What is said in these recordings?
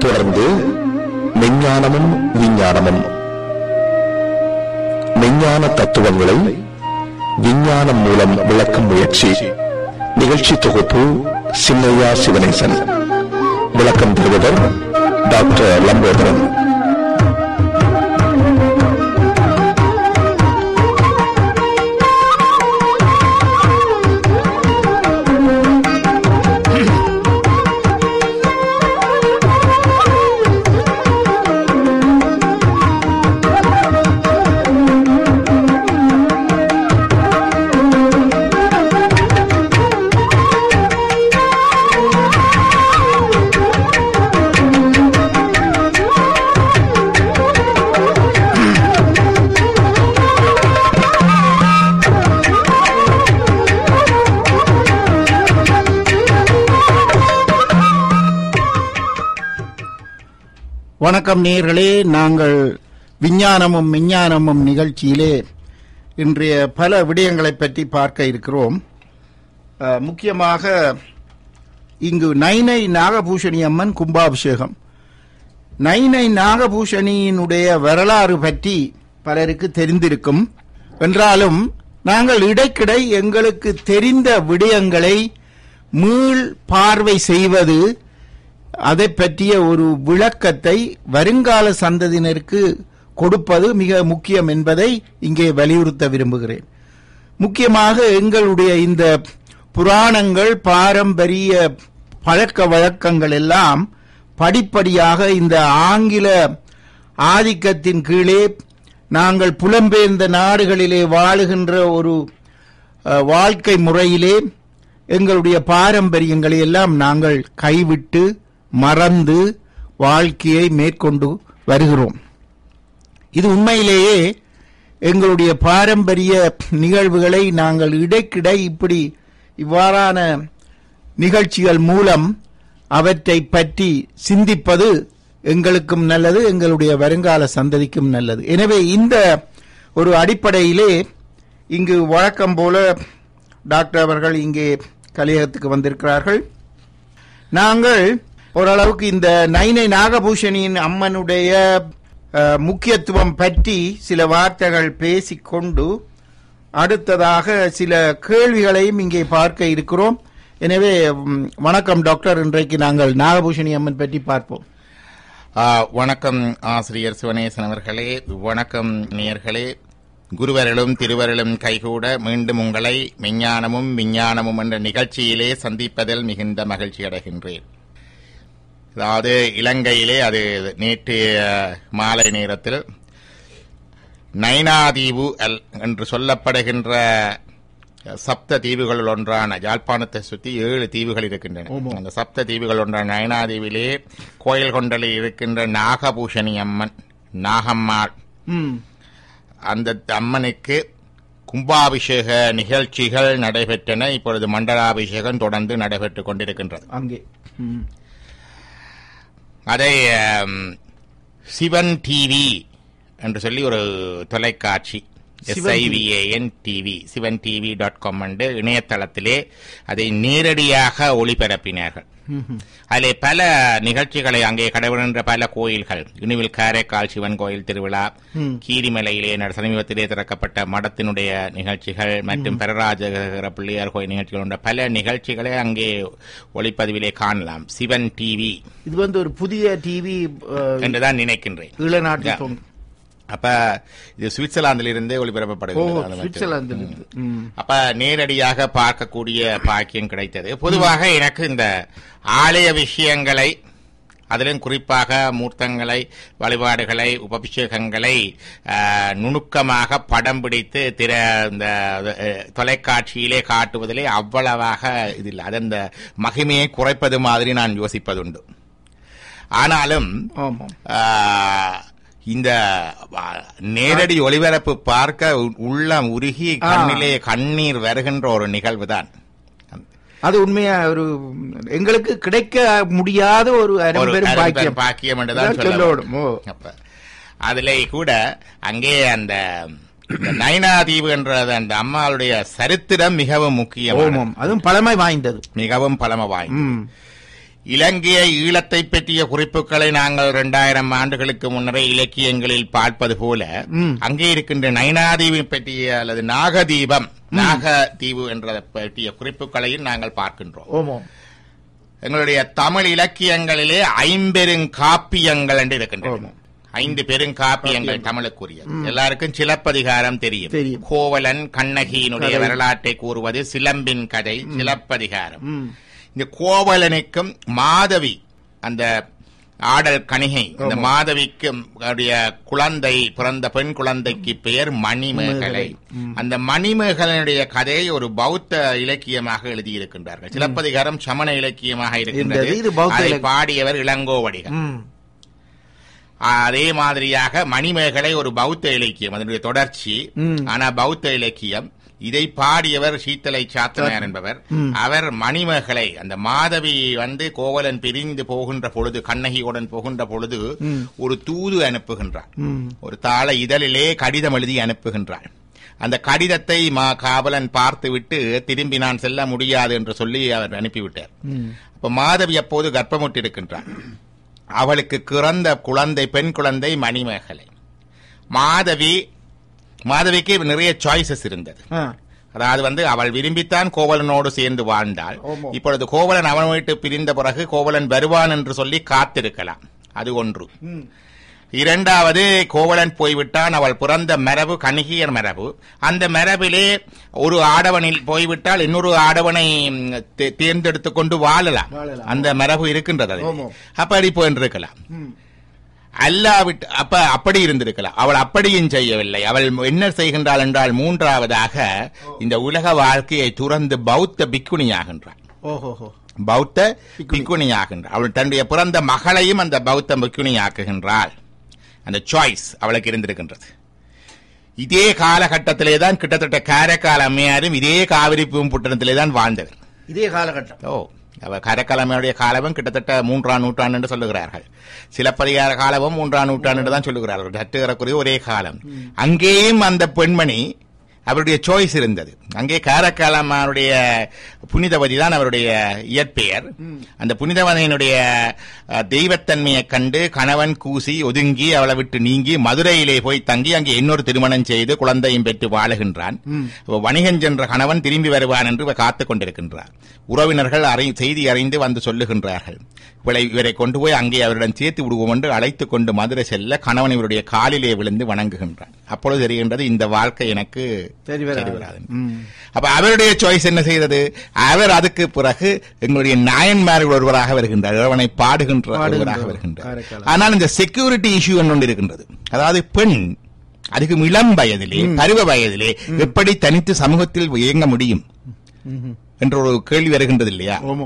தொடர்ந்து மெஞ்ஞானமும் விஞ்ஞானமும் மெஞ்ஞான தத்துவங்களை விஞ்ஞானம் மூலம் விளக்கும் முயற்சி நிகழ்ச்சி தொகுப்பு சின்னையா சிவனேசன் விளக்கம் தருவவர் டாக்டர் லம்போதரன் வணக்கம் நேயர்களே நாங்கள் விஞ்ஞானமும் விஞ்ஞானமும் நிகழ்ச்சியிலே இன்றைய பல விடயங்களை பற்றி பார்க்க இருக்கிறோம் அஹ், முக்கியமாக இங்கு நைனை நாகபூஷணி அம்மன் கும்பாபிஷேகம் நைனை நாகபூஷணியினுடைய வரலாறு பற்றி பலருக்கு தெரிந்திருக்கும் என்றாலும் நாங்கள் இடைக்கிடை எங்களுக்கு தெரிந்த விடயங்களை மீள் பார்வை செய்வது அதை பற்றிய ஒரு விளக்கத்தை வருங்கால சந்ததியினருக்கு கொடுப்பது மிக முக்கியம் என்பதை இங்கே வலியுறுத்த விரும்புகிறேன் முக்கியமாக எங்களுடைய இந்த புராணங்கள் பாரம்பரிய பழக்க வழக்கங்கள் எல்லாம் படிப்படியாக இந்த ஆங்கில ஆதிக்கத்தின் கீழே நாங்கள் புலம்பெயர்ந்த நாடுகளிலே வாழுகின்ற ஒரு அஹ், வாழ்க்கை முறையிலே எங்களுடைய பாரம்பரியங்களை எல்லாம் நாங்கள் கைவிட்டு மறந்து வாழ்க்கையை மேற்கொண்டு வருகிறோம் இது உண்மையிலேயே எங்களுடைய பாரம்பரிய நிகழ்வுகளை நாங்கள் இடைக்கிடை இப்படி இவ்வாறான நிகழ்ச்சிகள் மூலம் அவற்றை பற்றி சிந்திப்பது எங்களுக்கும் நல்லது எங்களுடைய வருங்கால சந்ததிக்கும் நல்லது எனவே இந்த ஒரு அடிப்படையிலே இங்கு வழக்கம் போல டாக்டர் அவர்கள் இங்கே கலியகத்துக்கு வந்திருக்கிறார்கள் நாங்கள் ஓரளவுக்கு இந்த நைனை நாகபூஷணியின் அம்மனுடைய அஹ், முக்கியத்துவம் பற்றி சில வார்த்தைகள் பேசிக்கொண்டு அடுத்ததாக சில கேள்விகளையும் இங்கே பார்க்க இருக்கிறோம் எனவே ம், வணக்கம் டாக்டர் இன்றைக்கு நாங்கள் நாகபூஷணி அம்மன் பற்றி பார்ப்போம் ஆ, வணக்கம் ஆசிரியர் சிவனேசன் அவர்களே வணக்கம் நேயர்களே குருவர்களும் திருவர்களும் கைகூட மீண்டும் உங்களை மெஞ்ஞானமும் விஞ்ஞானமும் என்ற நிகழ்ச்சியிலே சந்திப்பதில் மிகுந்த மகிழ்ச்சி அடைகின்றேன் அதாவது இலங்கையிலே அது நேற்று அஹ், மாலை நேரத்தில் நைனாதீவு அல் என்று சொல்லப்படுகின்ற சப்த தீவுகளில் ஒன்றான யாழ்ப்பாணத்தை சுற்றி ஏழு தீவுகள் இருக்கின்றன அந்த சப்த தீவுகள் ஒன்றான நயனாதீவிலே கோயில் கொண்டலில் இருக்கின்ற நாகபூஷணி அம்மன் நாகம்மாள் ம் அந்த அம்மனுக்கு கும்பாபிஷேக நிகழ்ச்சிகள் நடைபெற்றன இப்பொழுது மண்டலாபிஷேகம் தொடர்ந்து நடைபெற்றுக் கொண்டிருக்கின்றது அங்கே ம் அதை ஆம், சிவன் டிவி என்று சொல்லி ஒரு தொலைக்காட்சி Sivan S I V A N TV Sivan TV dot com என்று இணையதளத்திலே அதை நேரடியாக ஒளிபரப்பினார்கள் அதிலே பல நிகழ்ச்சிகளை அங்கே கடைபிடின்ற பல கோயில்கள் இனிவில் காரைக்கால் சிவன் கோயில் திருவிழா ம். கீரிமலையிலே நட- சமீபத்திலே திறக்கப்பட்ட மடத்தினுடைய நிகழ்ச்சிகள் மற்றும் பெரராஜகர பிள்ளையார் கோயில் நிகழ்ச்சிகள் போன்ற பல நிகழ்ச்சிகளை அங்கே ஒளிப்பதிவிலே காணலாம் சிவன் டிவி இது வந்து ஒரு புதிய டிவி என்றுதான் நினைக்கின்றேன் ஈழநாட்டு Yeah. சொந்த அப்ப இது சுவிட்சர்லாந்திலிருந்தே ஓ ஒளிபரப்பப்படுகிறது அது மட்டும். சுவிட்சர்லாந்திலிருந்து ம் அப்ப நேரடியாக பார்க்கக்கூடிய பாக்கியம் கிடைத்தது பொதுவாக எனக்கு இந்த ஆலய விஷயங்களை அதிலும் குறிப்பாக மூர்த்தங்களை வழிபாடுகளை உபபிஷேகங்களை ஆஹ், நுணுக்கமாக படம் பிடித்து திர இந்த அஹ், தொலைக்காட்சியிலே காட்டுவதிலே அவ்வளவாக இதில் அது அந்த மகிமையை குறைப்பது மாதிரி நான் யோசிப்பதுண்டு ஆனாலும் ஆமாம் ஆஹ், இந்த ஆ, நேரடி ஒளிபரப்பு பார்க்க உ- உள்ளம் உருகி கண்ணிலே கண்ணீர் வருகின்ற ஒரு நிகழ்வுதான் அது உண்மையா ஒரு எங்களுக்கு கிடைக்க முடியாத ஒரு ஒரு அரும்பெரும் அரும்பெரும் பாக்கியம் பாக்கியம் என்றுதான் அதான் சொல்ல சொல்லணும். ஓ. வேண்டும். அப்ப அதிலே கூட அங்கே அந்த இந்த நயனாதீவு என்ற அந்த அம்மாளுடைய சரித்திரம் மிகவும் முக்கியம் ஓமம் அதுவும் பழமை வாய்ந்தது மிகவும் பழமை வாய்ந்தது ம் இலங்கைய ஈழத்தை பற்றிய குறிப்புகளை நாங்கள் இரண்டாயிரம் ஆண்டுகளுக்கு முன்னரே இலக்கியங்களில் பார்ப்பது போல ம். அங்கே இருக்கின்ற நயனாதீவை பற்றிய அல்லது நாகதீபம் நாகதீவு என்ற பற்றிய குறிப்புகளையும் நாங்கள் பார்க்கின்றோம் ஓமோம் எங்களுடைய தமிழ் இலக்கியங்களிலே ஐம்பெருங்காப்பியங்கள் என்று இருக்கின்றன ஐந்து பெருங்காப்பியங்கள் தமிழுக்குரிய எல்லாருக்கும் சிலப்பதிகாரம் தெரியும் தெரியும். கோவலன் கண்ணகியினுடைய கதை. வரலாற்றை கூறுவது சிலம்பின் கதை சிலப்பதிகாரம் ம் இந்த கோவலனுக்கும் மாதவி அந்த ஆடல் கணிகை இந்த மாதவிக்கு அவருடைய குழந்தை பிறந்த பெண் குழந்தைக்கு பெயர் மணிமேகலை அந்த மணிமேகலனுடைய கதையை ஒரு பௌத்த இலக்கியமாக எழுதியிருக்கின்றார்கள் சிலப்பதிகாரம் சமண இலக்கியமாக இருக்கின்றது இருந்தது. இது பௌத்த அதை இலக்கியம். பாடியவர் இளங்கோவடிகள் ம் அதே மாதிரியாக மணிமேகலை ஒரு பௌத்த இலக்கியம் அதனுடைய தொடர்ச்சி ம். ஆனா பௌத்த இலக்கியம் இதை பாடியவர் சீத்தலை சாத்தனார் என்பவர் அவர் மணிமேகலை அந்த மாதவி வந்து கோவலன் பிரிந்து போகின்ற பொழுது கண்ணகியுடன் போகின்ற பொழுது ஒரு தூது அனுப்புகின்றார் ம் ஒரு தாள இதழிலே கடிதம் எழுதி அனுப்புகின்றார் அந்த கடிதத்தை மா காவலன் பார்த்துவிட்டு திரும்பி நான் செல்ல முடியாது என்று சொல்லி அவர் அனுப்பிவிட்டார் ம் அப்ப மாதவி அப்போது கர்ப்பமுற்றிருக்கின்றார் அவளுக்கு கிறந்த குழந்தை பெண் குழந்தை மணிமேகலை மாதவி மாதவிக்கு நிறைய சாய்ஸஸ் இருந்தது ஆ அதாவது வந்து அவள் விரும்பித்தான் கோவலனோடு சேர்ந்து வாழ்ந்தாள் ஆமா. இப்பொழுது கோவலன் அவன் விட்டு பிரிந்த பிறகு கோவலன் வருவான் என்று சொல்லி காத்திருக்கலாம் அது ஒன்று ம் இரண்டாவது கோவலன் போய்விட்டான் அவள் பிறந்த மரபு கணிகியர் மரபு அந்த மரபிலே ஒரு ஆடவனில் போய்விட்டால் இன்னொரு ஆடவனை ம், தே- தேர்ந்தெடுத்துக் கொண்டு வாழலாம் வாழலாம். அந்த மரபு இருக்கின்றது அதிலே. ஆமாம். அப்படி போயிருக்கலாம் ம் அல்லாவிட்டு அப்ப அப்படி இருந்திருக்கலாம் அவள் அப்படியும் செய்யவில்லை அவள் என்ன செய்கின்றாள் என்றால் மூன்றாவதாக இந்த உலக வாழ்க்கையை துறந்து பௌத்த பிக்குணியாகின்றாள் ஓஹோஹோ பௌத்த பிக்குணியாகின்றாள் அவள் தன்னுடைய பிறந்த மகளையும் அந்த பௌத்த பிக்குணியாக்குகின்றாள் அந்த சாய்ஸ் அவளுக்கு இருந்திருக்கின்றது இதே காலகட்டத்திலே தான் கிட்டத்தட்ட காரைக்கால் அம்மையாரும் இதே காவிரி பூம்புட்டணத்திலே தான் வாழ்ந்தவர் இதே காலகட்டம் ஓ அவ காரைக்காலமையுடைய காலமும் கிட்டத்தட்ட மூன்றாம் நூற்றாண்டு என்று சொல்லுகிறார்கள் சிலப்பதிகார காலமும் மூன்றாம் நூற்றாண்டு என்று தான் சொல்லுகிறார்கள் சற்றுகிறக்குரிய ஒரே காலம் அங்கேயும் அந்த பெண்மணி அவருடைய சாய்ஸ் இருந்தது அங்கே காரைக்காலம்மாருடைய புனிதவதி தான் அவருடைய இயற்பெயர் அந்த புனிதவதியினுடைய அஹ், தெய்வத்தன்மையை கண்டு கணவன் கூசி ஒதுங்கி அவளை விட்டு நீங்கி மதுரையிலே போய் தங்கி அங்கே இன்னொரு திருமணம் செய்து குழந்தையும் பெற்று வாழுகின்றான் அப்ப வணிகன் சென்ற கணவன் திரும்பி வருவான் என்று இவர் காத்துக் கொண்டிருக்கின்றார் உறவினர்கள் அறி செய்தி அறிந்து வந்து சொல்லுகின்றார்கள் இவளை இவரை கொண்டு போய் அங்கே அவரிடம் சேர்த்து விடுவோம் என்று அழைத்துக் கொண்டு மதுரை செல்ல கணவன் இவருடைய காலிலே விழுந்து வணங்குகின்றான் அப்பொழுது தெரிகின்றது இந்த வாழ்க்கை எனக்கு சரி வராது. வராது ம். அப்ப அவருடைய சாய்ஸ் என்ன செய்தது அவர் அதுக்கு பிறகு எங்களுடைய நாயன்மார்கள் ஒருவராக வருகின்றார் இறைவனை பாடுகின்ற பாடுகின்ற ஒருவராக வருகின்றார் காரைக்கால். ஆனால் இந்த செக்யூரிட்டி இஷ்யூ ஒன்று இருக்கின்றது அதாவது பெண் அதுக்கு இளம் வயதிலே பருவ வயதிலே எப்படி தனித்து சமூகத்தில் இயங்க முடியும் ம்ஹும். என்ற ஒரு கேள்வி வருகின்றது இல்லையா ஓமோ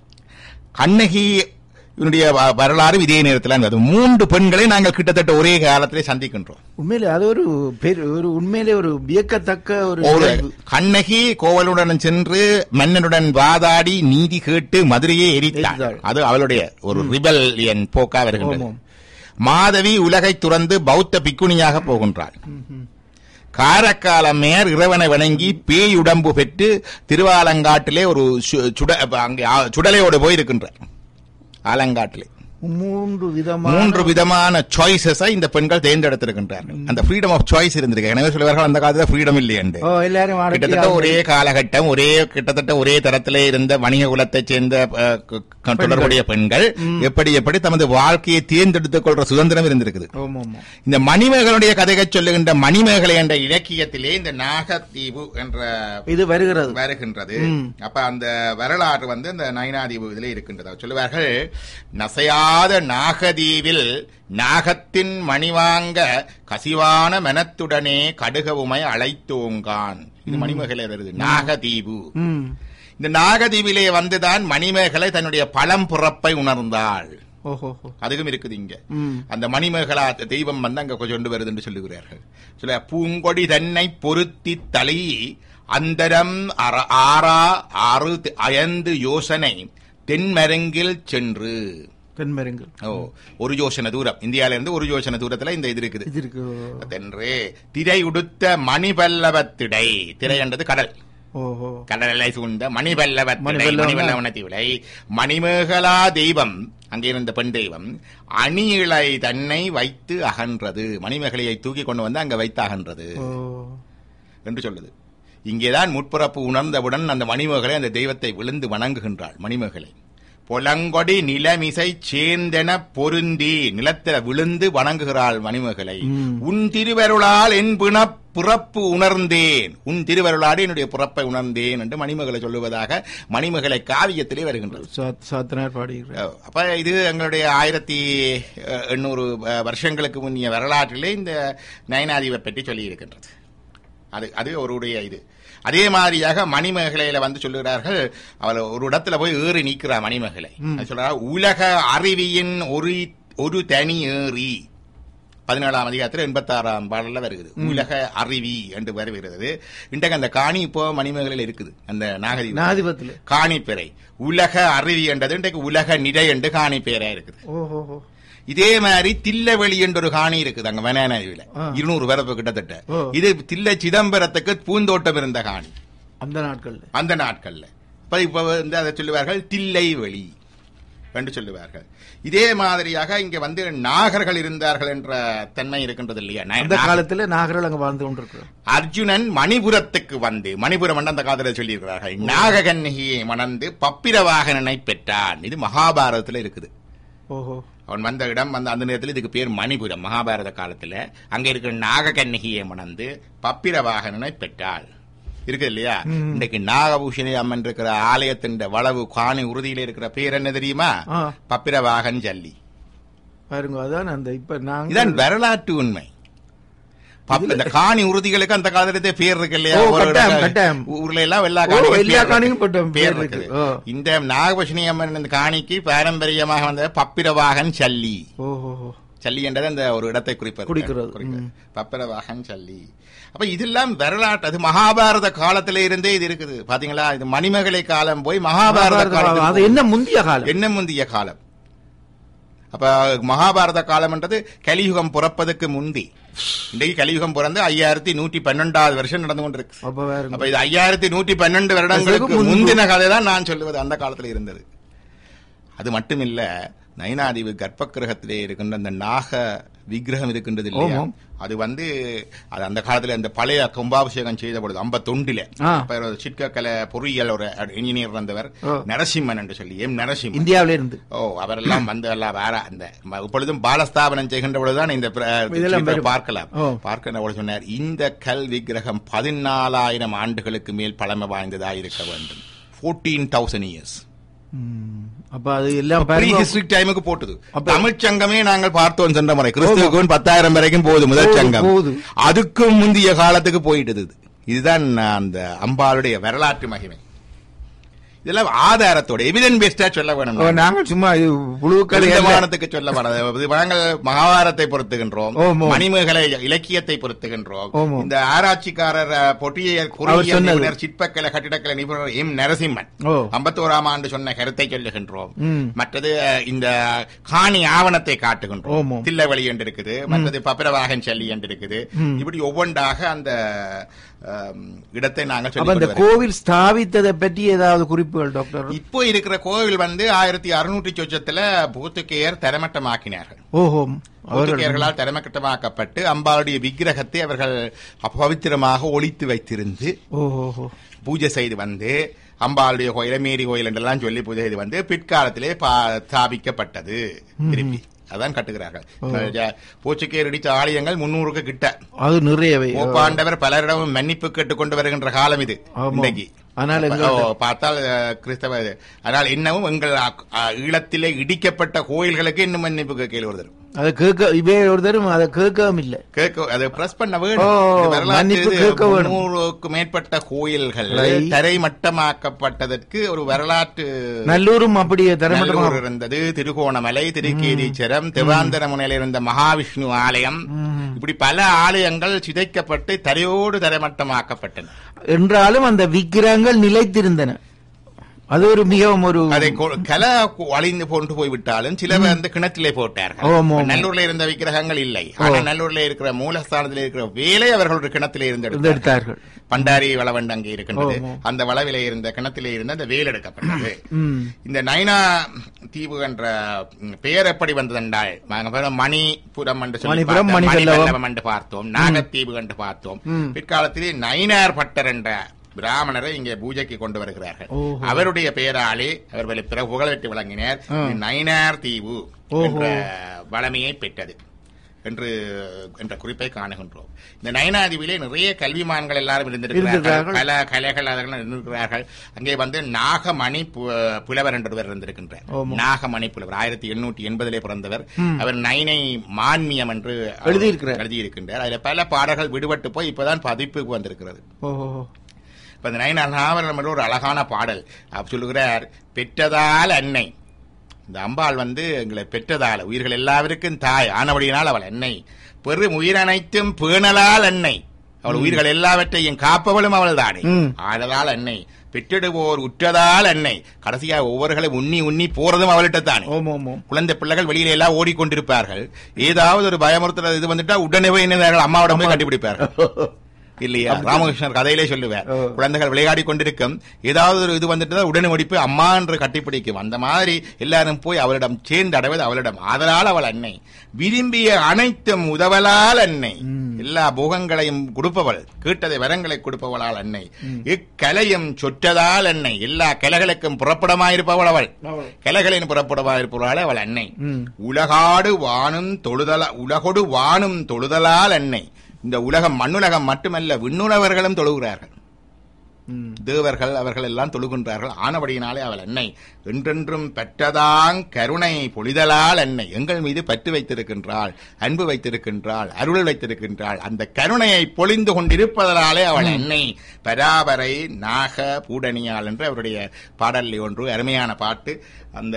கண்ணகி இவனுடைய வ- வரலாறு இதே நேரத்தில் இருந்தது மூன்று பெண்களை நாங்கள் கிட்டத்தட்ட ஒரே காலத்திலே சந்திக்கின்றோம் உண்மையிலே அது ஒரு பெரு- ஒரு உண்மையிலே ஒரு வியக்கத்தக்க ஒரு ஒரு நிகழ்வு. கண்ணகி கோவலுடன் சென்று மன்னனுடன் வாதாடி நீதி கேட்டு மதுரையை எரித்தாள் எரித்தாள். அது அவளுடைய ஒரு ரிபல்லியன் போக்கா வருகின்றது ஆமாம். மாதவி உலகை துறந்து பௌத்த பிக்குணியாக போகின்றாள் காரக்கால மேயர் இறைவனை வணங்கி பேய் உடம்பு பெற்று திருவாலங்காட்டிலே ஒரு சு- சுட அங்கே ஆ- சுடலையோடு போயிருக்கின்றார் ஆலங்காட்டிலே மூன்று விதமான மூன்று விதமான சாய்ஸஸை இந்த பெண்கள் தேர்ந்தெடுத்திருக்கின்றார்கள் அந்த ஃப்ரீடம் ஆஃப் சாய்ஸ் இருந்திருக்கு எனவே சொல்லுவார்கள் அந்த காலத்துல ஃப்ரீடம் இல்லை என்று ஓ எல்லாரும் அடக்கி கிட்டத்தட்ட ஆளுங்க. ஒரே காலகட்டம் ஒரே கிட்டத்தட்ட ஒரே தரத்திலே இருந்த வணிக குலத்தைச் சேர்ந்த அஹ், க- க- தொடர்புடைய பெண்கள் எப்படி எப்படி தமது வாழ்க்கையை தேர்ந்தெடுத்துக் கொள்ற சுதந்திரம் இருந்திருக்குது ஆமா ஆமா இந்த மணிமேகலுடைய கதைகள் சொல்லுகின்ற மணிமேகலை என்ற இலக்கியத்திலே இந்த நாகத்தீவு என்ற இது வருகிறது வருகின்றது ம். அப்ப அந்த வரலாறு வந்து இந்த நயனாதீவு இதிலே இருக்கின்றது அவர் சொல்லுவார்கள் நசையாத நாகதீவில் நாகத்தின் மணிவாங்க கசிவான மனத்துடனே கடுகவுமை அழைத்தோங்கான் இது மணிமேகலை வருது நாகதீவு ம் இந்த நாகதீவிலே வந்துதான் மணிமேகலை தன்னுடைய பழம்புறப்பை உணர்ந்தாள் ஓஹோ அதுவும் இருக்குது இங்க ம் அந்த மணிமேகலா தெய்வம் வந்து அங்க கொண்டு வருது என்று சொல்லுகிறார்கள் சில பூங்கொடி தன்னை பொருத்தி தலை அந்தரம் அற- ஆறா ஆறு தி- அயந்து யோசனை தென்மருங்கில் சென்று தென்மருங்கள் ஓ ஒரு யோசனை தூரம் இந்தியால இருந்து ஒரு யோசனை தூரத்துல இந்த இது இருக்குது இது இருக்கு தென்று திரை உடுத்த மணிபல்லவத்திடை திரை என்றது கடல் ஓஹோ கடலை சூழ்ந்த மணிவல்லவத்திலை மணிவல்லவம். மணிவல்லவன தீவிலை மணிமேகலா தெய்வம் அங்கே இருந்த பெண் தெய்வம் அணியிழை தன்னை வைத்து அகன்றது மணிமேகலையை தூக்கி கொண்டு வந்து அங்க வைத்து அகன்றது ஓ என்று சொல்லுது இங்கேதான் முற்புறப்பு உணர்ந்தவுடன் அந்த மணிமேகலை அந்த தெய்வத்தை விழுந்து வணங்குகின்றாள் மணிமேகலை பொலங்கொடி நிலமிசை சேர்ந்தென பொருந்தி நிலத்தில விழுந்து வணங்குகிறாள் மணிமேகலை உன் திருவருளால் என் பிணப் பிறப்பு உணர்ந்தேன் உன் திருவருளாடு என்னுடைய பிறப்பை உணர்ந்தேன் என்று மணிமேகலை சொல்லுவதாக மணிமேகலை காவியத்திலே வருகின்றது சாத்- சாத்தனார் பாடுகிறார் அஹ் அப்ப இது எங்களுடைய ஆயிரத்தி அஹ், எண்ணூறு அஹ், வருஷங்களுக்கு முன்னிய வரலாற்றிலே இந்த நயனாதீவை பற்றி சொல்லி இருக்கின்றது அது அது அவருடைய இது அதே மாதிரியாக மணிமேகலையில வந்து சொல்லுகிறார்கள் அவள் ஒரு இடத்துல போய் ஏறி நிற்கிறா மணிமேகலை அது சொல்றா உலக அறிவியின் ஒரு ஒரு தனி ஏறி பதினேழாம் அதிகாரத்தில் எண்பத்தாறாம் பாடல்ல வருகிறது உலக அறிவி என்று வருகிறது இன்றைக்கு அந்த காணி இப்போ மணிமேகலையில் இருக்குது அந்த நாகரிக நாதிபத்துல காணிப்பேரை உலக அறிவி என்றது இன்றைக்கு உலக நிறை என்று காணிப்பேரா இருக்குது ஓஹோ இதே மாதிரி தில்லவெளி என்ற ஒரு காணி இருக்குது அங்க வனநதியில ஆ. இருநூறு வரப்பு கிட்டத்தட்ட ஓ. இது தில்லை சிதம்பரத்துக்கு பூந்தோட்டம் இருந்த காணி அந்த நாட்கள்ல அந்த நாட்கள்ல இப்ப இப்ப வந்து அதை சொல்லுவார்கள் தில்லை வெளி என்று சொல்லுவார்கள் இதே மாதிரியாக இங்க வந்து நாகர்கள் இருந்தார்கள் என்ற தன்மை இருக்கின்றது இல்லையா நா- அந்த நாக- காலத்துல நாகர்கள் அங்க வாழ்ந்து கொண்டிருக்கிறோம் அர்ஜுனன் மணிபுரத்துக்கு வந்து மணிபுரம் என்று அந்த காலத்தில் சொல்லியிருக்கிறார்கள் நாககன்னிகையை மணந்து பப்பிரவாகனனை பெற்றான் இது மகாபாரதத்துல இருக்குது ஓஹோ அவன் வந்த இடம் அந்த அந்த நேரத்தில் இதுக்கு பேர் மணிபுரம் மகாபாரத காலத்துல அங்க இருக்கிற நாககன்னிகையை மணந்து பப்பிரவாகனனை பெற்றாள் இருக்கு இல்லையா இன்னைக்கு நாகபூஷணி அம்மன் இருக்கிற ஆலயத்தின் வளவு காணி உறுதியில இருக்கிற பேர் என்ன தெரியுமா ஆ. பப்பிரவாகன் ஜல்லி பாருங்க அதான் அந்த இப்ப நாங்க இதான் வரலாற்று உண்மை பப்ப- இந்த காணி உறுதிகளுக்கு அந்த காலத்திலே பேர் இருக்கு இல்லையா ஓ, ஒரு கட்டாயம், இடத்துல கட்டாயம். ஊர்ல எல்லாம் எல்லா ஓ, காணிக்கும் எல்லா பேர் காணிக்கும் இருக்கு. பட்ட பேர் பேர் இருக்கு. இருக்குது ஓ. இந்த நாகபூஷணி அம்மன் இந்த காணிக்கு பாரம்பரியமாக வந்த பப்பிரவாகன் சல்லி ஓஹோ சல்லி என்றது அந்த ஒரு இடத்தை குறிப்பது குறிக்கிறது. குறிக்கிறது. பப்பிரவாகன் சல்லி அப்ப இதெல்லாம் வரலாற்று அது மகாபாரத காலத்திலே இருந்தே இது இருக்குது பாத்தீங்களா இது மணிமேகலை காலம் போய் மகாபாரத மகாபாரத காலம். அது காலம் என்ன முந்திய காலம் என்ன முந்திய காலம் அப்ப மகாபாரத காலம்ன்றது கலியுகம் பிறப்பதற்கு முந்தி இன்றைக்கு கலியுகம் பிறந்து ஐயாயிரத்தி நூற்றி பன்னெண்டாவது வருஷம் நடந்து கொண்டிருக்கு அப்ப வேற அப்ப இது ஐயாயிரத்தி நூற்றி பன்னெண்டு வருடங்களுக்கு முன்பு. முந்தின கதை தான் நான் சொல்லுவது அந்த காலத்துல இருந்தது அது மட்டுமில்ல நயனாதீவு கர்ப்ப கிரகத்திலே இருக்கின்ற அந்த நாக விக்கிரகம் இருக்கின்றது இல்லையா ஆமாம். அது வந்து அது அந்த காலத்துல அந்த பழைய கும்பாபிஷேகம் செய்த பொழுது ஐம்ப தொண்டில ஆ. சிற்கக்கலை பொறியியல் ஒரு இன்ஜினியர் வந்தவர் ஓ. நரசிம்மன் என்று சொல்லி எம் நரசிம்மன் இந்தியாவில இருந்து ஓ அவரெல்லாம் வந்து எல்லாம் வேற அந்த ம- இப்பொழுதும் பாலஸ்தாபனம் செய்கின்ற பொழுதுதான் இந்த பிர- இதெல்லாம் சிற்பத்தை வரும். பார்க்கலாம் ஓ. பார்க்கின்ற பொழுது சொன்னார் இந்த கல் விக்கிரகம் பதினாலாயிரம் ஆண்டுகளுக்கு மேல் பழமை வாய்ந்ததா இருக்க வேண்டும் ஃபோர்டீன் தௌசண்ட் இயர்ஸ் ம். அப்ப அது எல்லாம் ப்ரீ பாருங்க. ஹிஸ்டரிக் டைமுக்கு போட்டது அப்ப- தமிழ்ச்சங்கமே நாங்கள் பார்த்தோம் சென்ற முறை கிறிஸ்துவுக்கு பத்தாயிரம் வரைக்கும் போகுது முதல் போகுது, சங்கம் போகுது. அதுக்கும் முந்தைய காலத்துக்கு போயிட்டது இது. இதுதான் அந்த அம்பாளுடைய வரலாற்று மகிமை இதெல்லாம் ஆதாரத்தோட எவிடன் பேஸ்டா சொல்ல வேணும் ஓ, நாங்கள் சும்மா இது புழுக்கள் எல்லாம் கலிதமானத்துக்கு சொல்ல வேணாம் இது நாங்கள் மகாபாரத்தை பொருத்துகின்றோம் ஓமோ. மணிமேகலை இலக்கியத்தை பொருத்துகின்றோம் ஓமோ. இந்த ஆராய்ச்சிக்காரர் அஹ், பொறியியல் அவர் பொறியியல் சொன்னது. நிபுணர் சிற்பக்கலை கட்டிடக்கலை நிபுணர் எம் நரசிம்மன் ஓ. ஐம்பத்தோராம் ஆண்டு சொன்ன கருத்தை சொல்லுகின்றோம் ம். மற்றது அஹ், இந்த காணி ஆவணத்தை காட்டுகின்றோம் ஓமோ. தில்லவழி என்று இருக்குது மற்றது பப்பிரவாகன் சல்லி என்று இருக்குது இப்படி ஒவ்வொன்றாக அந்த அஹ், இடத்தை நாங்கள் அப்ப இந்த சொல்லிக் கொண்டு வருகிறோம். கோவில் ஸ்தாபித்ததை பற்றி ஏதாவது குறிப்புகள் டாக்டர் இப்போ இருக்கிற கோவில் வந்து ஆயிரத்தி அறுநூற்றி சொச்சத்துல போர்த்துகேயர் தரமட்டமாக்கினார்கள் ஓஹோ அவர்கள் போர்த்துகேயர்களால் தரமட்டமாக்கப்பட்டு அம்பாளுடைய விக்கிரகத்தை அவர்கள் பவித்திரமாக ஒளித்து வைத்திருந்து ஓஹோ பூஜை செய்து வந்து அம்பாளுடைய கோயில மேரி கோயில் என்றெல்லாம் சொல்லி பூஜை செய்து வந்து பிற்காலத்திலே பா- ஸ்தாபிக்கப்பட்டது திருப்பி அதான் கட்டுகிறார்கள் போர்ச்சுகேயர் இடித்த ஆலயங்கள் முன்னூறுக்கு கிட்ட அது நிறையவை போப்பாண்டவர் பலரிடமும் மன்னிப்பு கேட்டுக் கொண்டு வருகின்ற காலம் இது ஆமாம். இன்றைக்கு ஆனால் ஓ, எங்கள்ட்ட- பார்த்தால் அஹ், கிறிஸ்தவ இது. ஆனால் இன்னமும் எங்கள் அ- அ, ஈழத்திலே இடிக்கப்பட்ட கோயில்களுக்கு இன்னும் மன்னிப்பு கேட்கல ஒருத்தர் அதை கேட்க இவே ஒரு தரும் அதை கேட்கவும் இல்லை கேட்க அதை பிரஸ் பண்ண வேணும் ஓ, இது வரலாற்று மன்னிப்பு இது. கேட்க வேணும். முன்னூறுக்கு மேற்பட்ட கோயில்கள் Right. தரைமட்டமாக்கப்பட்டதற்கு ஒரு வரலாற்று நல்லூரும் அப்படியே நல்லூர் தரமட்டமாக இருந்தது திருகோணமலை திருக்கேதீச்சரம் திருவாந்தரமுனையில் இருந்த மகாவிஷ்ணு ஆலயம் இப்படி பல ஆலயங்கள் சிதைக்கப்பட்டு தரையோடு தரைமட்டமாக்கப்பட்டன என்றாலும் அந்த விக்கிரகங்கள் நிலைத்திருந்தன அது ஒரு மிகவும் ஒரு அதை கொ- கல கு- அழிந்து கொண்டு போய் விட்டாலும் சிலர் அந்த கிணற்றிலே போட்டார்கள் ஆமாம், ஆமாம். நல்லூர்ல இருந்த விக்கிரகங்கள் இல்லை ஆனா நல்லூர்ல இருக்கிற மூலஸ்தானத்தில் இருக்கிற வேலை அவர்களுடைய கிணத்திலே இருந்து இது எடுத்தார்கள். எடுத்தார்கள் பண்டாரி வளவண்டு அங்கே இருக்கின்றது ஆமாம். அந்த வளவிலே இருந்த கிணத்திலே இருந்த அந்த வேல் எடுக்கப்பட்டது ம். இந்த நைனா தீவு என்ற ம், பெயர் எப்படி வந்ததென்றால் நாங்க பிறகு மணிபுரம் என்று சொல்லி மணிபுரம், பார்த்தோம். மணிபல்லவம். மணிபல்லவம் என்று பார்த்தோம் நாகத்தீவு என்று பார்த்தோம் ம். பிற்காலத்திலே நயினார் பட்டர் என்ற பிராமணரை இங்கே பூஜைக்கு கொண்டு வருகிறார்கள் ஓஹோ. அவருடைய பெயராலே அவர் வெளி- பிற புகழெட்டு விளங்கினார் ஆ. இது நயினார் தீவு ஓஹோ. என்ற வளமையை பெற்றது என்று என்ற குறிப்பை காணுகின்றோம் இந்த நயனாதீவிலே நிறைய கல்விமான்கள் எல்லாரும் இருந்திருக்கிறார்கள் இருந்திருக்கிறார்கள். பல கலைகள் அதெல்லாம் இருந்திருக்கிறார்கள் அங்கே வந்து நாகமணி பு- புலவர் என்றவர் இருந்திருக்கின்றார் ஆமாம். நாகமணி புலவர் ஆயிரத்தி எண்ணூற்றி எண்பதிலே பிறந்தவர் அவர் நைனை மான்மியம் என்று எழுதியிருக்கிறார். எழுதியிருக்கின்றார் அதுல பல பாடல்கள் விடுபட்டு போய் இப்பதான் பதிப்புக்கு வந்திருக்கிறது ஓஹோ இப்ப இந்த நைனா நாவலம் என்ற ஒரு அழகான பாடல் அவர் சொல்லுகிறார் பெற்றதால் அன்னை இந்த அம்பாள் வந்து எங்களை பெற்றதால் உயிர்கள் எல்லாருக்கும் தாய் ஆனபடியினால் அவள் அன்னை பெரும் உயிரனைத்தும் பேணலால் அன்னை அவள் உயிர்கள் எல்லாவற்றையும் காப்பவளும் அவள் தானே ம். ஆதலால் அன்னை பெற்றிடுவோர் உற்றதால் அன்னை கடைசியா ஒவ்வொருகளும் உண்ணி உண்ணி போறதும் அவள்கிட்ட தானே ஓம் ஓம் ஓம் குழந்தை பிள்ளைகள் வெளியில எல்லாம் ஓடிக்கொண்டிருப்பார்கள் ஏதாவது ஒரு பயமுறுத்துற இது வந்துட்டா உடனே போய் என்ன அம்மாவோட போய் கண்டுபிடிப்பார்கள் இல்லையா ராமகிருஷ்ணர் கதையிலே சொல்லுவார் ஓ. குழந்தைகள் விளையாடி கொண்டிருக்கும் ஏதாவது ஒரு இது வந்துட்டு உடனே ஓடிப்போய் அம்மா என்று கட்டிப்பிடிக்கும் அந்த மாதிரி எல்லாரும் போய் அவளிடம் சேர்ந்து அடைவது அவளிடம் ஆதலால் அவள் அன்னை விரும்பிய அனைத்தும் உதவலால் அன்னை எல்லா போகங்களையும் கொடுப்பவள் கேட்டதை வரங்களை கொடுப்பவளால் அன்னை இக்கலையும் சொற்றதால் அன்னை எல்லா கலைகளுக்கும் புறப்படமாயிருப்பவள் அவள் அவள். கலைகளின் புறப்படமாயிருப்பவளால் அவள் அன்னை ம். உலகாடு வானும் தொழுதலா உலகொடு வானும் தொழுதலால் அன்னை இந்த உலகம் மண்ணுலகம் மட்டுமல்ல விண்ணுலவர்களும் தொழுகிறார்கள் ம். தேவர்கள் அவர்கள் எல்லாம் தொழுகின்றார்கள் ஆனபடியினாலே அவள் அன்னை என்றென்றும் பெற்றதாங் கருணை பொழிதலால் அன்னை எங்கள் மீது பற்று வைத்திருக்கின்றாள் அன்பு வைத்திருக்கின்றாள் அருள் வைத்திருக்கின்றாள் அந்த கருணையை பொழிந்து கொண்டிருப்பதனாலே அவள் அன்னை பராபரை நாக பூடணியாள் என்று அவருடைய பாடலில் ஒன்று அருமையான பாட்டு அந்த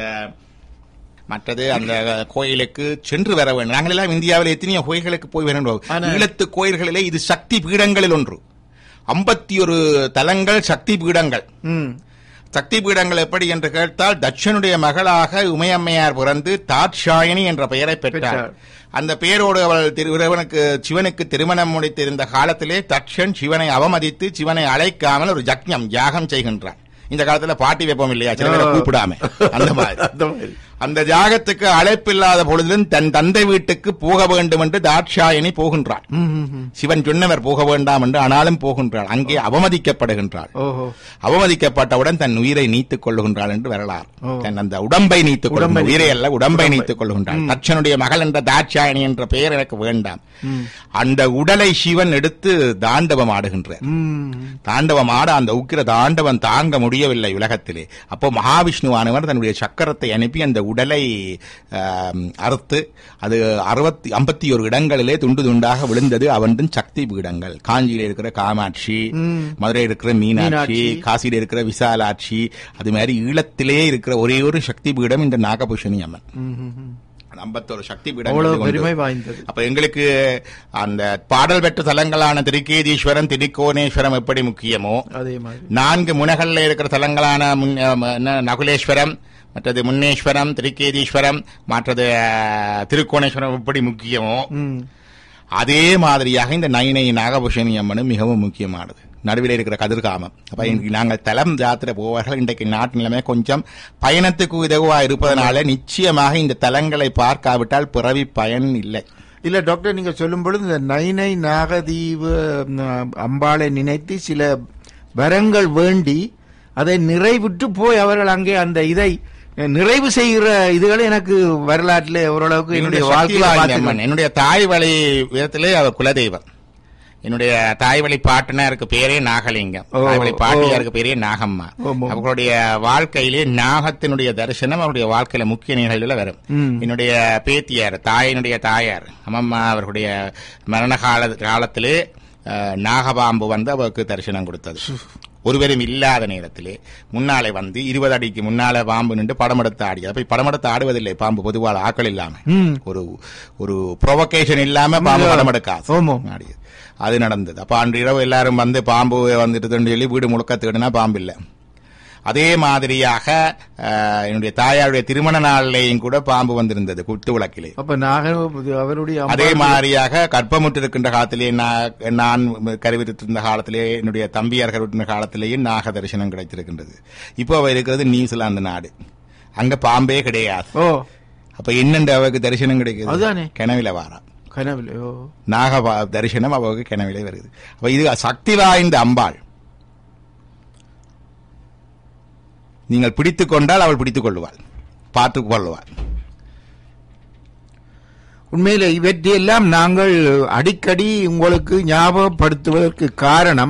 மற்றது அந்த கோயிலுக்கு சென்று வர வேண்டும் நாங்கள் எல்லாம் இந்தியாவில் எத்தனையோ கோயில்களுக்கு போய் வேண்டும் ஆனா- ஈழத்து கோயில்களிலே இது சக்தி பீடங்களில் ஒன்று ஐம்பத்தி ஒரு தலங்கள் சக்தி பீடங்கள் ம். சக்தி பீடங்கள் எப்படி என்று கேட்டால் தட்சனுடைய மகளாக உமையம்மையார் பிறந்து தாட்சாயணி என்ற பெயரை பெற்றார் பெற்றார். அந்த பெயரோடு அவள் திரு- இறைவனுக்கு சிவனுக்கு திருமணம் முடித்திருந்த காலத்திலே தட்சன் சிவனை அவமதித்து சிவனை அழைக்காமல் ஒரு ஜக்ஞம் யாகம் செய்கின்றான் இந்த காலத்துல பாட்டி வைப்போம் இல்லையா சில பேரை கூப்பிடாம அந்த மாதிரி அந்த மாதிரி அந்த ஜாகத்துக்கு அழைப்பில்லாத பொழுதிலும் தன் தந்தை வீட்டுக்கு போக வேண்டும் என்று தாட்சாயணி போகின்றாள் ம், ம், ம். சிவன் சொன்னவர் போக வேண்டாம் என்று ஆனாலும் போகின்றாள் அங்கே அவமதிக்கப்படுகின்றாள் ஓஹோ அவமதிக்கப்பட்டவுடன் தன் உயிரை நீத்துக் கொள்ளுகின்றாள் என்று வரலாறு ஓ. தன் அந்த உடம்பை நீத்துக் உடம்பை கொள்ளும் உயிரை அல்ல உடம்பை உடம்பை. நீத்துக் கொள்ளுகின்றாள் தட்சனுடைய மகள் என்ற தாட்சாயணி என்ற பெயர் எனக்கு வேண்டாம் அந்த உடலை சிவன் எடுத்து தாண்டவம் ஆடுகின்றார் ம். தாண்டவம் ஆட அந்த உக்கிர தாண்டவம் தாங்க முடியவில்லை உலகத்திலே அப்போ மகாவிஷ்ணுவானவர் தன்னுடைய சக்கரத்தை அனுப்பி அந்த உடலை ஆம், அறுத்து அது அறுபத்தி ஐம்பத்தி ஒரு இடங்களிலே துண்டு துண்டாக விழுந்தது அவன்றின் சக்தி பீடங்கள் காஞ்சியில இருக்கிற காமாட்சி மதுரையில் இருக்கிற மீனாட்சி மீனாட்சி. காசியில இருக்கிற விசாலாட்சி அது மாதிரி ஈழத்திலே இருக்கிற ஒரே ஒரு சக்தி பீடம் இந்த நாகபூஷணி அம்மன் ம், ம், ம். ஐம்பத்தொரு சக்தி அவ்வளவு பீடம் பெருமை வாய்ந்தது அப்ப எங்களுக்கு அந்த பாடல் பெற்ற தலங்களான திருக்கேதீஸ்வரம் திருக்கோணேஸ்வரம் எப்படி முக்கியமோ அதே மாதிரி நான்கு முனகல்ல இருக்கிற தலங்களான முன்- அஹ் என்ன, நகுலேஸ்வரம் மற்றது முன்னேஸ்வரம் திருக்கேதீஸ்வரம் மற்றது அஹ், திருக்கோணேஸ்வரம் எப்படி முக்கியமோ ம். அதே மாதிரியாக இந்த நைனை நாகபூஷணி அம்மனும் மிகவும் முக்கியமானது நடுவில் இருக்கிற கதிர்காமம் அப்ப இன்றைக்கு நாங்கள் தலம் யாத்திரை போவார்கள் இன்றைக்கு நாட்டு நிலைமை கொஞ்சம் பயணத்துக்கு உதவுவா இருப்பதனால நிச்சயமாக இந்த தலங்களை பார்க்காவிட்டால் பிறவி பயன் இல்லை இல்ல டாக்டர் நீங்க சொல்லும் பொழுது இந்த நைனை நாகதீவு ம், அம்பாளை நினைத்து சில வரங்கள் வேண்டி அதை நிறைவுற்று போய் அவர்கள் அங்கே அந்த இதை நிறைவு செய்கிற இதுகளை எனக்கு வரலாற்றிலே ஓரளவுக்கு என்னுடைய சக்தி வாழ்க்கையில வாய்ந்த பார்த்திருக்கேன். அம்மன். என்னுடைய தாய் வழி விதத்திலே அவர் குலதெய்வம் என்னுடைய தாய் வழி பாட்டனாருக்கு பேரே நாகலிங்கம் ஓ, தாய் வழி ஓ. பாட்டியாருக்கு பேரே நாகம்மா ஆமா. அவர்களுடைய வாழ்க்கையிலே நாகத்தினுடைய தரிசனம் அவருடைய வாழ்க்கையில முக்கிய நிகழ்வுல வரும் ம். என்னுடைய பேத்தியார் தாயினுடைய தாயார் அம்மம்மா அவர்களுடைய மரண கால காலத்திலே அஹ், நாகபாம்பு வந்து அவருக்கு தரிசனம் கொடுத்தது ஒருவரும் இல்லாத நேரத்திலே முன்னாலே வந்து இருபது அடிக்கு முன்னால பாம்பு நின்று படம் எடுத்து ஆடியது அப்ப படம் எடுத்து ஆடுவதில்லை பாம்பு பொதுவாக ஆக்கள் இல்லாம ம். ஒரு ஒரு ப்ரொவகேஷன் இல்லாம பாம்பு படம் எடுக்காது ஆமாம். ஆடியது அது நடந்தது அப்ப அன்று இரவு எல்லாரும் வந்து பாம்பு வந்துட்டுன்னு சொல்லி வீடு முழுக்க தேடினா பாம்பு இல்லை அதே மாதிரியாக அஹ், என்னுடைய தாயாருடைய திருமண நாளிலேயும் கூட பாம்பு வந்திருந்தது குத்து விளக்கிலே அப்ப நாக அவருடைய அம்மா- அதே மாதிரியாக கற்பமுற்று இருக்கின்ற காலத்திலே நான் நான் கருவித்திருந்த காலத்திலே என்னுடைய தம்பியார் கருவித்திருந்த காலத்திலேயும் நாக தரிசனம் கிடைத்திருக்கின்றது இப்போ அவ இருக்கிறது நியூசிலாந்து நாடு அங்க பாம்பே கிடையாது ஓ அப்ப என்னண்டு அவருக்கு தரிசனம் கிடைக்குது அதுதானே. கிணவில வாரா கனவில் ஓ நாக பா- தரிசனம் அவருக்கு கிணவிலே வருது அப்ப இது சக்தி வாய்ந்த அம்பாள் நீங்கள் பிடித்துக் கொண்டால் அவள் பிடித்துக் கொள்ளுவாள் பார்த்துக் கொள்ளுவாள் உண்மையில இவற்றையெல்லாம் நாங்கள் அடிக்கடி உங்களுக்கு ஞாபகப்படுத்துவதற்கு காரணம்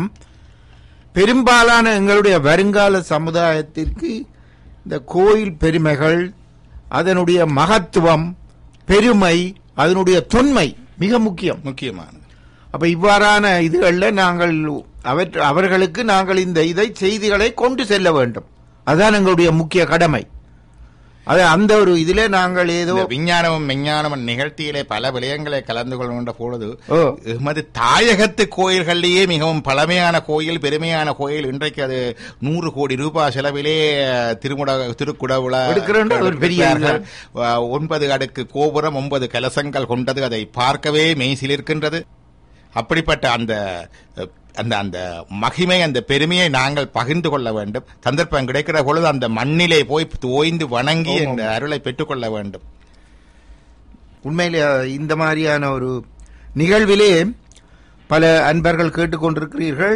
பெரும்பாலான எங்களுடைய வருங்கால சமுதாயத்திற்கு இந்த கோயில் பெருமைகள் அதனுடைய மகத்துவம் பெருமை அதனுடைய தொன்மை மிக முக்கியம் முக்கியமானது அப்ப இவ்வாறான இதுகள்ல நாங்கள் அவற்ற அவர்களுக்கு நாங்கள் இந்த இதை செய்திகளை கொண்டு செல்ல வேண்டும் அதுதான் எங்களுடைய முக்கிய கடமை அது அந்த ஒரு இதுல நாங்கள் ஏதோ இந்த விஞ்ஞானமும் விஞ்ஞானமும் நிகழ்ச்சியிலே பல விடயங்களை கலந்து கொள்கின்ற பொழுது ஓ. எமது தாயகத்து கோயில்களிலேயே மிகவும் பழமையான கோயில் பெருமையான கோயில் இன்றைக்கு அது நூறு கோடி ரூபாய் செலவிலே திருமுட திருக்குடவுள எடுக்கிறோன்ற ஒரு பெரிய எடுக்கிறார்கள். அஹ், ஒன்பது அடுக்கு கோபுரம் ஒன்பது கலசங்கள் கொண்டது அதை பார்க்கவே மெய்சிலிருக்கின்றது அப்படிப்பட்ட அந்த அஹ், அந்த அந்த மகிமை அந்த பெருமையை நாங்கள் பகிர்ந்து கொள்ள வேண்டும் சந்தர்ப்பம் கிடைக்கிற பொழுது அந்த மண்ணிலே போய் ஓய்ந்து வணங்கி அந்த அருளை பெற்றுக்கொள்ள வேண்டும் உண்மையிலே இந்த மாதிரியான ஒரு நிகழ்விலே பல அன்பர்கள் கேட்டுக்கொண்டிருக்கிறீர்கள்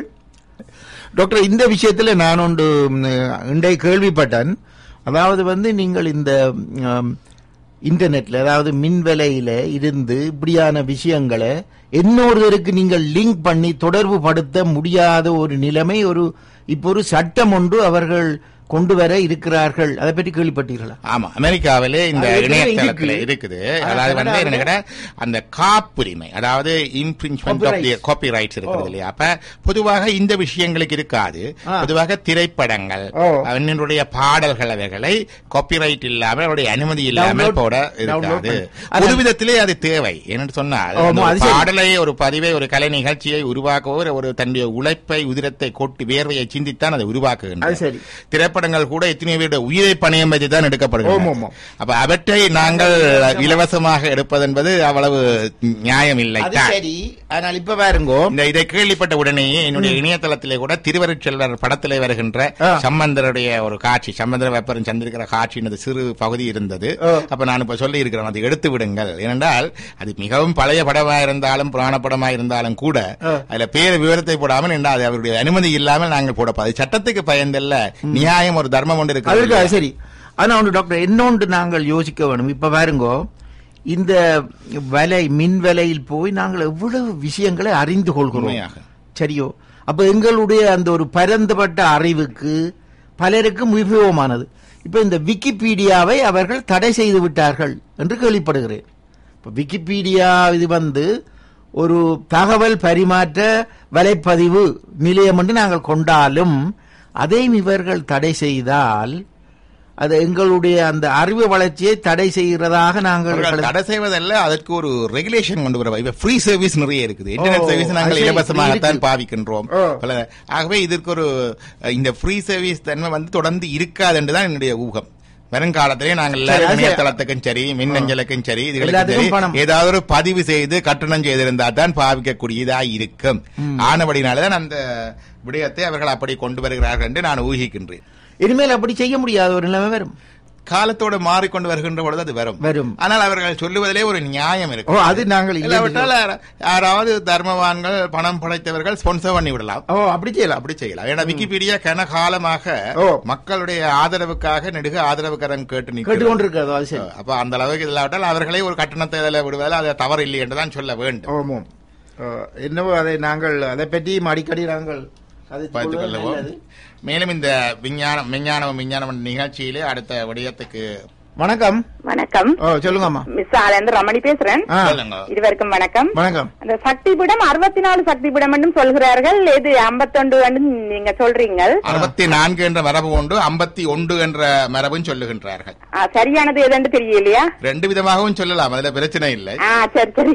டாக்டர் இந்த விஷயத்தில் நான் ஒன்று ம், இன்றைய கேள்விப்பட்டேன் அதாவது வந்து நீங்கள் இந்த ம், இன்டர்நெட்ல அதாவது மின்வலையில இருந்து இப்படியான விஷயங்களை இன்னொருவருக்கு நீங்கள் லிங்க் பண்ணி தொடர்பு படுத்த முடியாத ஒரு நிலைமை ஒரு இப்போ ஒரு சட்டம் ஒன்று அவர்கள் கொண்டு வர இருக்கிறார்கள் அதை பற்றி கேள்விப்பட்டீர்களா ஆமா அமெரிக்காவிலே இந்த அது ஏற்கனவே இணையதளத்துல இருக்கு. இருக்குது ஆனா, அதாவது வந்து கனடாவுல- என்ன கேட்டா, அந்த காப்புரிமை அதாவது infringement of the Copyrights. Copyrights இருக்கிறது ஓ. இல்லையா அப்ப பொதுவாக இந்த விஷயங்களுக்கு இருக்காது ஆ. பொதுவாக திரைப்படங்கள் ஓ. அவனுடைய பாடல்கள் அவைகளை காப்பிரைட் இல்லாம அவருடைய அனுமதி இல்லாமல் Download- போட download இருக்காது பண்ண- அது- பொது விதத்திலே அது தேவை என்று சொன்னால் ஆமா, அந்த ஒரு அது சரி. பாடலை ஒரு பதிவை ஒரு கலை நிகழ்ச்சியை உருவாக்கவோ ஒரு தன்னுடைய உழைப்பை உதிரத்தை கொட்டி வேர்வையை சிந்தித்தான் அதை அது உருவாக்குகின்றது சரி. திரைப்படங்கள் கூட எத்தனை பேருடைய உயிரை பணியம் வைத்து தான் ஆமாம், எடுக்கப்படுகிறது ஆமாம். அப்ப அவற்றை நாங்கள் இலவசமாக எடுப்பது என்பது அவ்வளவு நியாயம் இல்லை அது சரி ஆனால் இப்ப பாருங்கோ இந்த இதை கேள்விப்பட்ட உடனேயே என்னுடைய இணையதளத்திலே கூட திருவருட்செல்வர் படத்திலே வருகின்ற ஆ. சம்பந்தருடைய ஒரு காட்சி சம்பந்தர வெப்பரன் சந்திருக்கிற காட்சினது சிறு பகுதி இருந்தது ஆ. அப்ப நான் இப்ப சொல்லி இருக்கிறேன் அதை எடுத்து விடுங்கள் ஏனென்றால் அது மிகவும் பழைய படமா இருந்தாலும் புராண படமா இருந்தாலும் கூட ஆ. அதுல பேர் விவரத்தை போடாமல் என்ன அது அவருடைய அனுமதி இல்லாமல் நாங்கள் போடப்போம் அது சட்டத்துக்கு பயந்தல்ல நியாயம் ஒரு தர்மம் ஒன்று அதற்கு இருக்கு அது சரி ஆனா ஒன்று டாக்டர் இன்னொன்று நாங்கள் யோசிக்க வேணும் இப்ப பாருங்கோ இந்த வலை மின் வலையில் போய் நாங்கள் எவ்வளவு விஷயங்களை அறிந்து கொள்கிறோம் உண்மையாக. சரியோ அப்ப எங்களுடைய அந்த ஒரு பரந்துபட்ட அறிவுக்கு பலருக்கு உபயோகமானது இப்ப இந்த விக்கிபீடியாவை அவர்கள் தடை செய்து விட்டார்கள் என்று கேள்விப்படுகிறேன் இப்ப விக்கிபீடியா இது வந்து ஒரு தகவல் பரிமாற்ற வலைப்பதிவு நிலையம் என்று நாங்கள் கொண்டாலும் அதையும் இவர்கள் தடை செய்தால் அது எங்களுடைய அந்த அறிவு வளர்ச்சியை தடை செய்கிறதாக நாங்கள் அவர்கள் தடை செய்வதல்ல அதற்கு ஒரு ரெகுலேஷன் கொண்டு வர இப்ப ஃப்ரீ சர்வீஸ் நிறைய இருக்குது இன்டர்நெட் ஓ, சர்வீஸ் நாங்கள் அது சரி, இலவசமாகத்தான் இருக்கு. பாவிக்கின்றோம் ஓ. பல- ஆகவே இதற்கு ஒரு அஹ், இந்த ஃப்ரீ சர்வீஸ் தன்மை வந்து தொடர்ந்து இருக்காது என்றுதான் என்னுடைய ஊகம் வருங்காலத்திலே நாங்கள் எல்லாரும் அது சரி. இணையதளத்துக்கும் சரி மின்னஞ்சலுக்கும் சரி இதுகளுக்கும் எல்லாத்துக்கும் சரி பணம். ஏதாவது ஒரு பதிவு செய்து கட்டணம் செய்திருந்தா தான் பாவிக்கக்கூடியதா இருக்கும் ஆனபடினாலதான் அந்த விடயத்தை அவர்கள் அப்படி கொண்டு வருகிறார்கள் என்று நான் ஊகிக்கின்றேன் இனிமேல் அப்படி செய்ய முடியாத ஒரு நிலைமை வரும் காலத்தோடு மாறிக்கொண்டு வருகின்ற பொழுது அது வரும் வரும். ஆனால் அவர்கள் சொல்லுவதிலே ஒரு நியாயம் இருக்கு ஓ அது நாங்கள் இல்லாவிட்டால் யார- யாராவது தர்மவான்கள் பணம் படைத்தவர்கள் ஸ்பான்சர் பண்ணி விடலாம் ஓ அப்படி செய்யலாம் அப்படி செய்யலாம் ஏன்னா விக்கிபீடியா கன காலமாக ஓ. மக்களுடைய ஆதரவுக்காக நெடுக ஆதரவுக்கரம் கேட்டு நிற்கிறது. கேட்டுக்கொண்டிருக்கிறது அது சரி அப்ப அந்த அளவுக்கு இல்லாவிட்டால் அவர்களே ஒரு கட்டணத்தை அதில் விடுவதில் அது தவறு இல்லை என்றுதான் சொல்ல வேண்டும் ஆமாம் அஹ், என்னவோ அதை நாங்கள் அதை பற்றியும் அடிக்கடி நாங்கள் கதைத்துக் பார்த்துக் கொள்வது கொள்ளவும் நல்லது. மேலும் இந்த விஞ்ஞானம் விஞ்ஞானம் விஞ்ஞானம் என்ற நிகழ்ச்சியிலே அடுத்த விடயத்துக்கு வணக்கம் வணக்கம் ஓ சொல்லுங்கம்மா மிஸ் ஆனந்த் ரமணி பேசுறேன் ஆ சொல்லுங்க இருவருக்கும் வணக்கம் வணக்கம் அந்த சக்தி பீடம் அறுபத்தி நாலு சக்தி பீடம் என்றும் சொல்கிறார்கள் இது ஐம்பத்தொண்டு நீங்க சொல்றீங்க அறுபத்தி நான்கு என்ற மரபு உண்டு ஐம்பத்தி ஒன்று என்ற மரபும் சொல்லுகின்றார்கள் ஆ, சரியானது எதுன்னு தெரியலையா ரெண்டு விதமாகவும் சொல்லலாம் அதுல பிரச்சனை இல்லை ஆ சரி சரி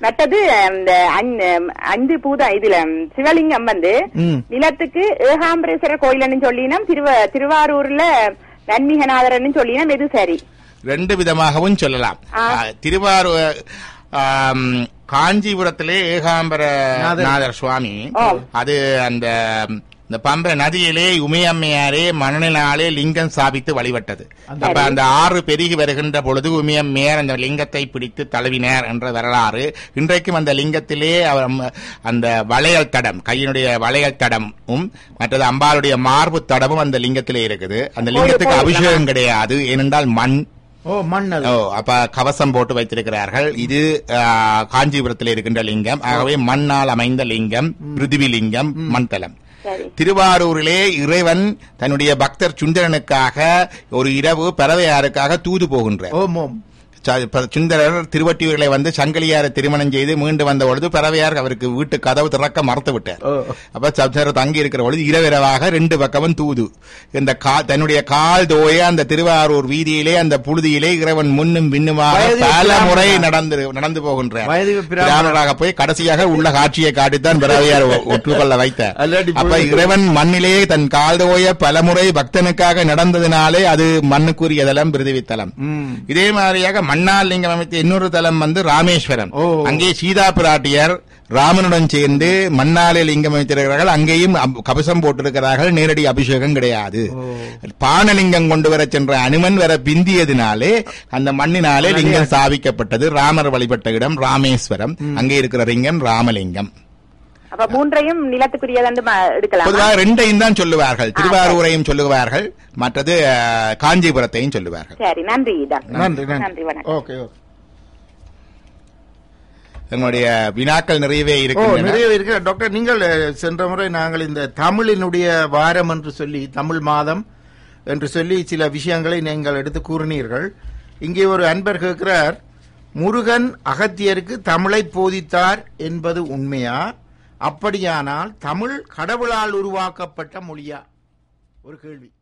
மற்றது அந்த அஞ்- அஞ்சு பூதா இதுல ம், சிவலிங்கம் வந்து ம். நிலத்துக்கு ஏகாம்பரேஸ்வரர் கோயில்னு சொல்லினோம் திருவ திருவாரூர்ல நன்மிகநாதரன்னு சொல்லினோம் எது சரி ரெண்டு விதமாகவும் சொல்லலாம் ஆ. ஆ, திருவாரூர் ஆம், காஞ்சிபுரத்திலே ஏகாம்பர நாதர். நாதர் சுவாமி ஆ. அது அந்த இந்த பம்பை நதியிலே உமையம்மையாரே மணலினாலே லிங்கம் ஸ்தாபித்து வழிபட்டது அப்ப அந்த ஆறு பெருகி வருகின்ற பொழுது உமையம்மையார் அந்த லிங்கத்தை பிடித்து தழுவினார் என்ற வரலாறு இன்றைக்கும் அந்த லிங்கத்திலே அவர் ம- அந்த வளையல் தடம் கையினுடைய வளையல் தடமும் மற்றது அம்பாளுடைய மார்பு தடமும் அந்த லிங்கத்திலே இருக்குது அந்த லிங்கத்துக்கு அபிஷேகம் கிடையாது ஏனென்றால் மண் ஓ மண் அது ஓ அப்ப கவசம் போட்டு வைத்திருக்கிறார்கள் இது ஆ, காஞ்சிபுரத்தில் இருக்கின்ற லிங்கம் ஆகவே மண்ணால் அமைந்த லிங்கம் பிருத்திவி லிங்கம் மண்தலம் சரி திருவாரூரிலே இறைவன் தன்னுடைய பக்தர் சுந்தரனுக்காக ஒரு இரவு பறவையாருக்காக தூது போகின்றார் ஓம் ஓம் ச- ப- சுந்தரர் திருவட்டியூர்களை வந்து சங்கிலியாரை திருமணம் செய்து மீண்டு வந்த பொழுது பறவையார் அவருக்கு வீட்டு கதவு திறக்க மறுத்து விட்டார் ஓ அப்ப சப்தர் தங்கி இருக்கிற பொழுது இரவிரவாக ரெண்டு பக்கமும் தூது இந்த கா தன்னுடைய கால் தோய அந்த திருவாரூர் வீதியிலே அந்த புழுதியிலே இறைவன் முன்னும் பின்னுமாக வயது பல பிராமணர். முறை நடந்து நடந்து போகின்றார் வயது பிராமணர். பிராமணராக போய் கடைசியாக உள்ள காட்சியை காட்டித்தான் பறவையார் ஒ- ஒற்றுக்கொள்ள வைத்தார் அல்லாடி அப்ப புழுதி. இறைவன் மண்ணிலே தன் கால் தோய பலமுறை பக்தனுக்காக நடந்ததினாலே அது மண்ணுக்குரிய தலம் பிரிதிவி தலம் ம். இதே மாதிரியாக மண்ணால் லிங்கம் அமைத்த இன்னொரு தலம் வந்து ராமேஸ்வரம் ஓ. அங்கே சீதா பிராட்டியர் ராமனுடன் சேர்ந்து மண்ணாலே லிங்கம் அமைத்திருக்கிறார்கள் அங்கேயும் அப்- கவசம் போட்டிருக்கிறார்கள் நேரடி அபிஷேகம் கிடையாது பானலிங்கம் கொண்டு வர சென்ற அனுமன் வர பிந்தியதினாலே அந்த மண்ணினாலே லிங்கம் ஸ்தாபிக்கப்பட்டது ராமர் வழிபட்ட இடம் ராமேஸ்வரம் அங்கே இருக்கிற லிங்கம் ராமலிங்கம் அப்ப மூன்றையும் நிலத்துக்குரியதண்டு ம- எடுக்கலாம் பொதுவாக ரெண்டையும் தான் சொல்லுவார்கள் திருவாரூரையும் சொல்லுவார்கள் மற்றது அஹ், காஞ்சிபுரத்தையும் சொல்லுவார்கள் சரி நன்றி டாக்டர் நன்றி நன்றி நன்றி வணக்கம் ஓகே ஓகே எங்களுடைய வினாக்கள் நிறையவே ஓ இருக்கின்றன நிறைய இருக்கு டாக்டர் நீங்கள் அஹ், சென்ற முறை நாங்கள் இந்த தமிழினுடைய வாரம் என்று சொல்லி தமிழ் மாதம் என்று சொல்லி சில விஷயங்களை நீங்கள் எடுத்து கூறினீர்கள் இங்கே ஒரு அன்பர் கேட்கிறார் முருகன் அகத்தியருக்கு தமிழை போதித்தார் என்பது உண்மையா அப்படியானால் தமிழ் கடவுளால் உருவாக்கப்பட்ட மொழியா ஒரு கேள்வி